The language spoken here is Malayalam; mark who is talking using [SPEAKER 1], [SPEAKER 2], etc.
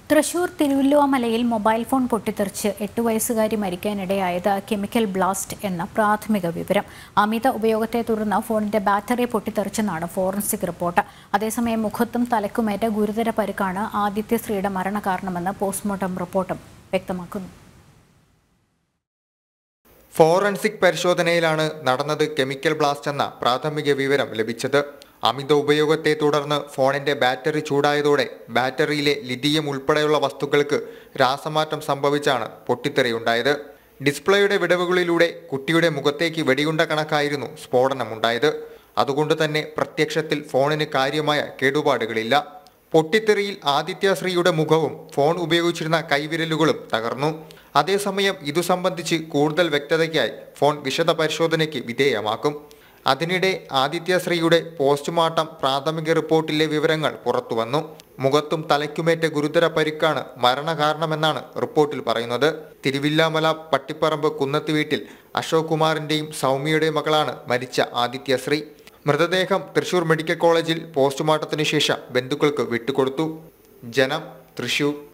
[SPEAKER 1] തൃശൂർ തിരുവല്ലുവമലയിൽ മൊബൈൽ ഫോൺ പൊട്ടിത്തെറിച്ച് എട്ട് വയസ്സുകാരി മരിക്കാനിടയായത് കെമിക്കൽ ബ്ലാസ്റ്റ് എന്ന പ്രാഥമിക വിവരം അമിത ഉപയോഗത്തെ തുടർന്ന് ഫോണിന്റെ ബാറ്ററി പൊട്ടിത്തെറിച്ചെന്നാണ് ഫോറൻസിക് റിപ്പോർട്ട് അതേസമയം മുഖത്തും തലക്കുമേറ്റ ഗുരുതര പരുക്കാണ് ആദിത്യശ്രീയുടെ മരണകാരണമെന്ന് പോസ്റ്റ്മോർട്ടം റിപ്പോർട്ടും വ്യക്തമാക്കുന്നു
[SPEAKER 2] ഫോറൻസിക് പരിശോധനയിലാണ് നടന്നത് കെമിക്കൽ ബ്ലാസ്റ്റ് എന്ന പ്രാഥമിക വിവരം ലഭിച്ചത് അമിത ഉപയോഗത്തെ തുടർന്ന് ഫോണിന്റെ ബാറ്ററി ചൂടായതോടെ ബാറ്ററിയിലെ ലിഥിയം ഉൾപ്പെടെയുള്ള വസ്തുക്കൾക്ക് രാസമാറ്റം സംഭവിച്ചാണ് പൊട്ടിത്തെറിയുണ്ടായത് ഡിസ്പ്ലേയുടെ വിടവുകളിലൂടെ കുട്ടിയുടെ മുഖത്തേക്ക് വെടിയുണ്ട കണക്കായിരുന്നു സ്ഫോടനമുണ്ടായത് അതുകൊണ്ട് തന്നെ പ്രത്യക്ഷത്തിൽ ഫോണിന് കാര്യമായ കേടുപാടുകളില്ല പൊട്ടിത്തെറിയിൽ ആദിത്യശ്രീയുടെ മുഖവും ഫോൺ ഉപയോഗിച്ചിരുന്ന കൈവിരലുകളും തകർന്നു അതേസമയം ഇതു സംബന്ധിച്ച് കൂടുതൽ വ്യക്തതയ്ക്കായി ഫോൺ വിശദ പരിശോധനയ്ക്ക് വിധേയമാക്കും അതിനിടെ ആദിത്യശ്രീയുടെ പോസ്റ്റ്മോർട്ടം പ്രാഥമിക റിപ്പോർട്ടിലെ വിവരങ്ങൾ പുറത്തുവന്നു മുഖത്തും തലയ്ക്കുമേറ്റ ഗുരുതര പരിക്കാണ് മരണകാരണമെന്നാണ് റിപ്പോർട്ടിൽ പറയുന്നത് തിരുവില്ലാമല പട്ടിപ്പറമ്പ് കുന്നത്ത് വീട്ടിൽ അശോക് കുമാറിന്റെയും സൗമ്യയുടെയും മകളാണ് മരിച്ച ആദിത്യശ്രീ മൃതദേഹം തൃശൂർ മെഡിക്കൽ കോളേജിൽ പോസ്റ്റ്മോർട്ടത്തിനു ശേഷം ബന്ധുക്കൾക്ക് വിട്ടുകൊടുത്തു ജനം തൃശൂർ